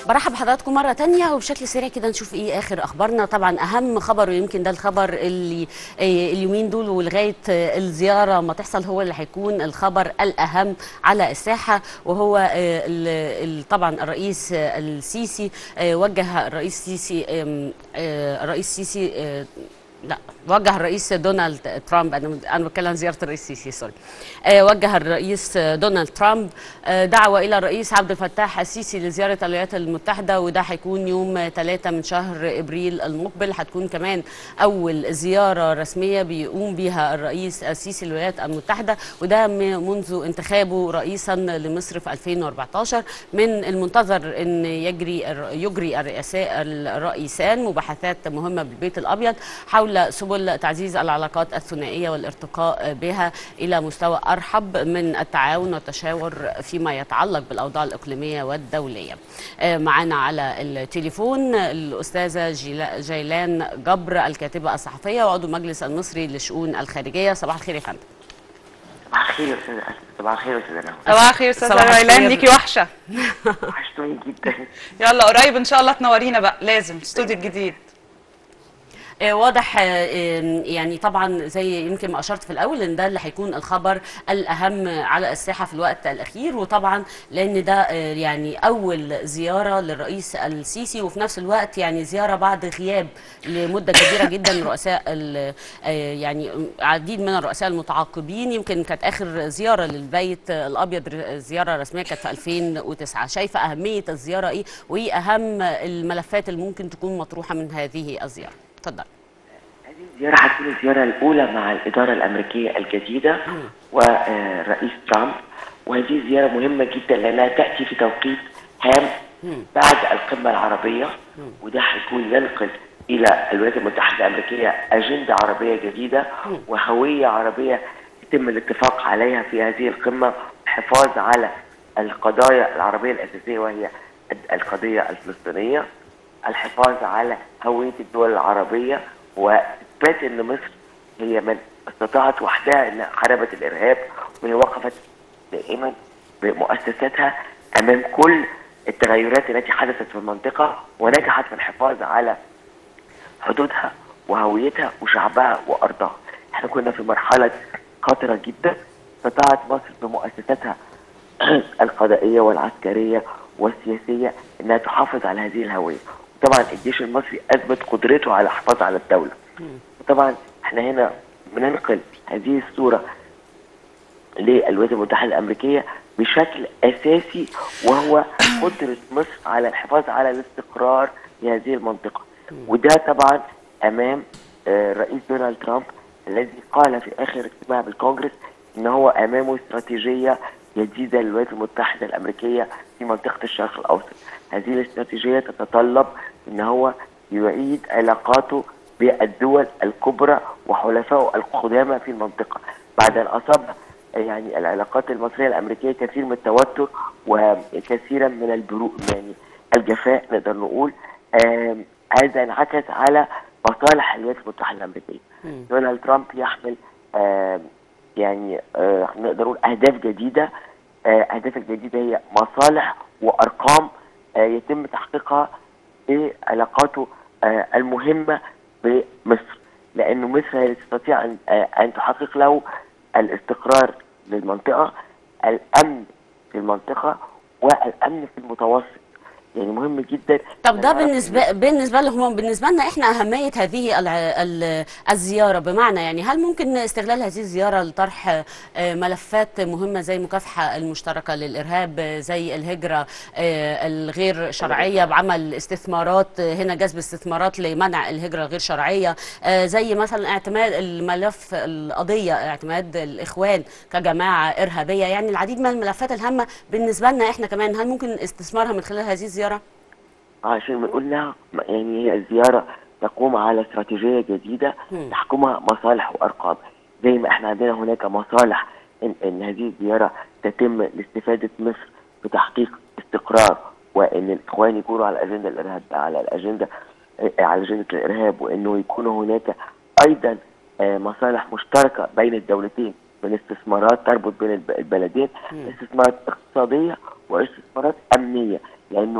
برحب بحضراتكم مرة تانية وبشكل سريع كده نشوف ايه اخر اخبارنا طبعا اهم خبر ويمكن ده الخبر اللي آه، اليومين دول ولغاية آه، الزيارة ما تحصل هو اللي هيكون الخبر الاهم على الساحة وهو آه، ال- ال- طبعا الرئيس آه، السيسي آه، وجه الرئيس السيسي آم، آه، الرئيس السيسي آه، لا وجه الرئيس دونالد ترامب انا انا بتكلم عن زياره الرئيس السيسي سوري آه وجه الرئيس آه، دونالد ترامب آه دعوه الى الرئيس عبد الفتاح السيسي لزياره الولايات المتحده وده هيكون يوم 3 من شهر ابريل المقبل هتكون كمان اول زياره رسميه بيقوم بها الرئيس السيسي للولايات المتحده وده م- منذ انتخابه رئيسا لمصر في 2014 من المنتظر ان يجري الر- يجري الرئاساء الرئيسان مباحثات مهمه بالبيت الابيض حول سبل تعزيز العلاقات الثنائيه والارتقاء بها الى مستوى ارحب من التعاون والتشاور فيما يتعلق بالاوضاع الاقليميه والدوليه. آه، معانا على التليفون الاستاذه جيلا- جيلان جبر الكاتبه الصحفيه وعضو المجلس المصري للشؤون الخارجيه صباح الخير يا فندم. صباح الخير يا استاذ أسد صباح الخير يا استاذ انا صباح الخير استاذه صباح الخير. ريلان ليكي وحشه وحشتوني جدا يلا قريب ان شاء الله تنورينا بقى لازم استوديو الجديد آه، واضح آه، آه، يعني طبعا زي يمكن ما اشرت في الاول ان ده اللي هيكون الخبر الاهم على الساحه في الوقت الاخير وطبعا لان ده آه، يعني اول زياره للرئيس السيسي وفي نفس الوقت يعني زياره بعد غياب لمده كبيره جدا من رؤساء ال- آه، يعني عديد من الرؤساء المتعاقبين يمكن كانت اخر زياره للبيت الابيض ر- زياره رسميه كانت في 2009 شايفه اهميه الزياره ايه وايه اهم الملفات اللي ممكن تكون مطروحه من هذه الزياره اتفضل هذه الزيارة هتكون الزيارة الأولى مع الإدارة الأمريكية الجديدة والرئيس ترامب وهذه الزيارة مهمة جدا لأنها تأتي في توقيت هام بعد القمة العربية وده هيكون ينقل إلى الولايات المتحدة الأمريكية أجندة عربية جديدة وهوية عربية يتم الاتفاق عليها في هذه القمة الحفاظ على القضايا العربية الأساسية وهي القضية الفلسطينية الحفاظ على هوية الدول العربية وإثبات أن مصر هي من استطاعت وحدها أن حاربت الإرهاب وهي وقفت دائما بمؤسساتها أمام كل التغيرات التي حدثت في المنطقة ونجحت في الحفاظ على حدودها وهويتها وشعبها وأرضها احنا كنا في مرحلة خطرة جدا استطاعت مصر بمؤسساتها القضائية والعسكرية والسياسية انها تحافظ على هذه الهوية طبعا الجيش المصري اثبت قدرته على الحفاظ على الدولة طبعا احنا هنا بننقل هذه الصورة للولايات المتحدة الأمريكية بشكل أساسي وهو قدرة مصر على الحفاظ على الاستقرار في هذه المنطقة وده طبعا أمام آه، الرئيس دونالد ترامب الذي قال في آخر اجتماع بالكونجرس إن هو أمامه استراتيجية جديدة للولايات المتحدة الأمريكية في منطقة الشرق الأوسط هذه الاستراتيجية تتطلب إن هو يعيد علاقاته بالدول الكبرى وحلفائه القدامى في المنطقة بعد أن أصاب يعني العلاقات المصرية الأمريكية كثير من التوتر وكثيرا من البرو يعني الجفاء نقدر نقول آم، هذا انعكس على مصالح الولايات المتحدة الأمريكية دونالد ترامب يحمل آم، يعني آه، نقدر نقول أهداف جديدة آه، أهداف الجديدة هي مصالح وأرقام آه، يتم تحقيقها بعلاقاته آه، المهمة بمصر لأنه مصر هي اللي تستطيع أن آه، أن تحقق له الاستقرار للمنطقة الأمن في المنطقة والأمن في المتوسط يعني مهم جدا طب ده أن نعرف بالنسبه بالنسبه لهم بالنسبه لنا احنا اهميه هذه الع- ال- الزياره بمعنى يعني هل ممكن استغلال هذه الزياره لطرح آه، ملفات مهمه زي المكافحه المشتركه للارهاب آه، زي الهجره آه، الغير شرعيه بعمل استثمارات آه، هنا جذب استثمارات لمنع الهجره الغير شرعيه آه، زي مثلا اعتماد الملف القضيه اعتماد الاخوان كجماعه ارهابيه يعني العديد من الملفات الهامه بالنسبه لنا احنا كمان هل ممكن استثمارها من خلال هذه الزياره؟ عشان بنقول لها يعني هي الزيارة تقوم على استراتيجية جديدة مم. تحكمها مصالح وأرقام زي ما احنا عندنا هناك مصالح إن, إن هذه الزيارة تتم لاستفادة مصر بتحقيق استقرار وإن الإخوان يكونوا على الأجندة الإرهاب على الأجندة آه، على أجندة الإرهاب وإنه يكون هناك أيضا آه، مصالح مشتركة بين الدولتين من استثمارات تربط بين الب- البلدين استثمارات اقتصادية واستثمارات أمنية لأنه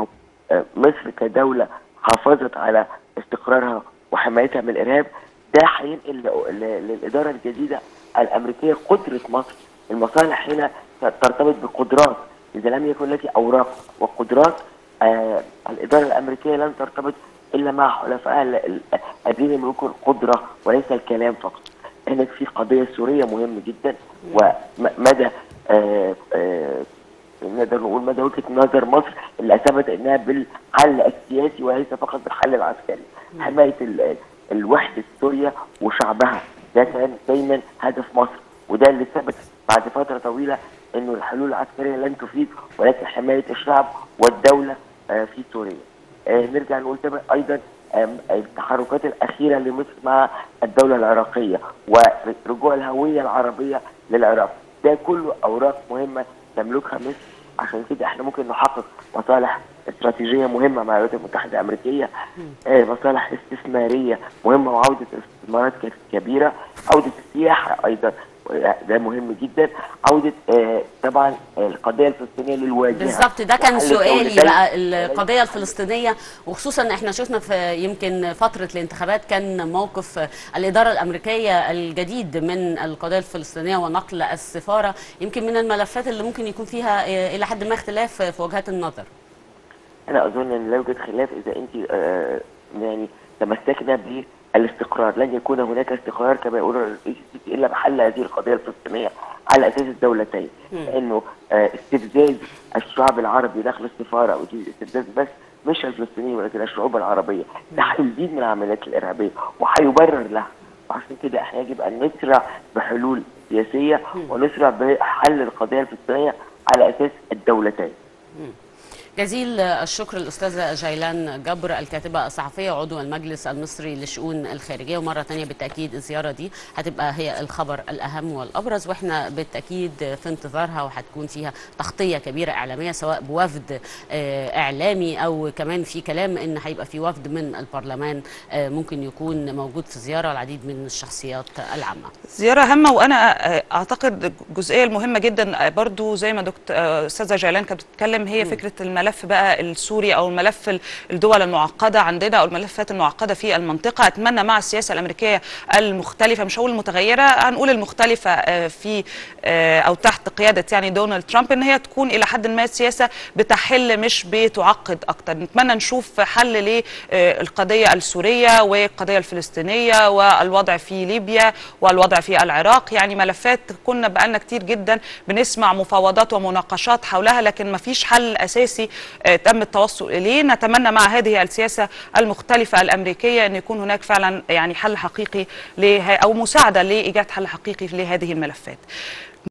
آه، مصر كدوله حافظت على استقرارها وحمايتها من الارهاب ده هينقل ل- ل- للاداره الجديده الامريكيه قدره مصر المصالح هنا ترتبط بقدرات اذا لم يكن لك اوراق وقدرات آه الاداره الامريكيه لن ترتبط الا مع حلفائها ال- ال- الذين يملكوا القدره وليس الكلام فقط. هناك في قضيه سوريه مهمه جدا ومدى آه آه نقدر نقول مدى وجهه نظر مصر اللي اثبت انها بالحل السياسي وليس فقط بالحل العسكري. حمايه ال- الوحده سوريا وشعبها ده كان دايما هدف مصر وده اللي ثبت بعد فتره طويله انه الحلول العسكريه لن تفيد ولكن حمايه الشعب والدوله آه، في سوريا. آه، نرجع نقول تبع ايضا آم، التحركات الاخيره لمصر مع الدوله العراقيه ورجوع الهويه العربيه للعراق ده كله اوراق مهمه تملكها مصر عشان كده احنا ممكن نحقق مصالح استراتيجيه مهمه مع الولايات المتحده الامريكيه آه، مصالح استثماريه مهمه وعوده استثمارات ك- كبيره عوده السياحه ايضا ده مهم جدا عوده آه، طبعا القضيه الفلسطينيه للواجهه بالظبط ده كان وحل سؤالي الدولتين. بقى القضيه الفلسطينيه وخصوصا احنا شفنا في يمكن فتره الانتخابات كان موقف الاداره الامريكيه الجديد من القضيه الفلسطينيه ونقل السفاره يمكن من الملفات اللي ممكن يكون فيها آه، الى حد ما اختلاف في وجهات النظر انا اظن ان لا يوجد خلاف اذا انت آه، يعني تمسكنا بالاستقرار لن يكون هناك استقرار كما يقول الرئيس السيسي الا بحل هذه القضيه الفلسطينيه على اساس الدولتين لانه آه، استفزاز الشعب العربي داخل السفاره ودي استفزاز بس مش الفلسطينيين ولكن الشعوب العربيه ده هيزيد من العمليات الارهابيه وهيبرر لها وعشان كده احنا يجب ان نسرع بحلول سياسيه ونسرع بحل القضيه الفلسطينيه على اساس الدولتين جزيل الشكر الأستاذة جيلان جبر الكاتبة الصحفية عضو المجلس المصري للشؤون الخارجية ومرة تانية بالتأكيد الزيارة دي هتبقى هي الخبر الأهم والأبرز وإحنا بالتأكيد في انتظارها وهتكون فيها تغطية كبيرة إعلامية سواء بوفد آه، إعلامي أو كمان في كلام إن هيبقى في وفد من البرلمان آه، ممكن يكون موجود في الزيارة العديد من الشخصيات العامة زيارة هامة وأنا آه، أعتقد الجزئية المهمة جدا آه، برضو زي ما دكتور آه، أستاذة جيلان كانت بتتكلم هي فكرة الملف بقى السوري أو الملف ال- الدول المعقدة عندنا أو الملفات المعقدة في المنطقة أتمنى مع السياسة الأمريكية المختلفة مش هقول المتغيرة هنقول المختلفة آه، في آه، أو تحت قيادة يعني دونالد ترامب إن هي تكون إلى حد ما السياسة بتحل مش بتعقد أكتر نتمنى نشوف حل للقضية السورية والقضية الفلسطينية والوضع في ليبيا والوضع في العراق يعني ملفات كنا بقالنا كتير جدا بنسمع مفاوضات ومناقشات حولها لكن ما فيش حل أساسي آه، تم التوصل إليه نتمنى مع هذه السياسة المختلفة الأمريكية أن يكون هناك فعلا يعني حل حقيقي له أو مساعدة لإيجاد حل حقيقي لهذه الملفات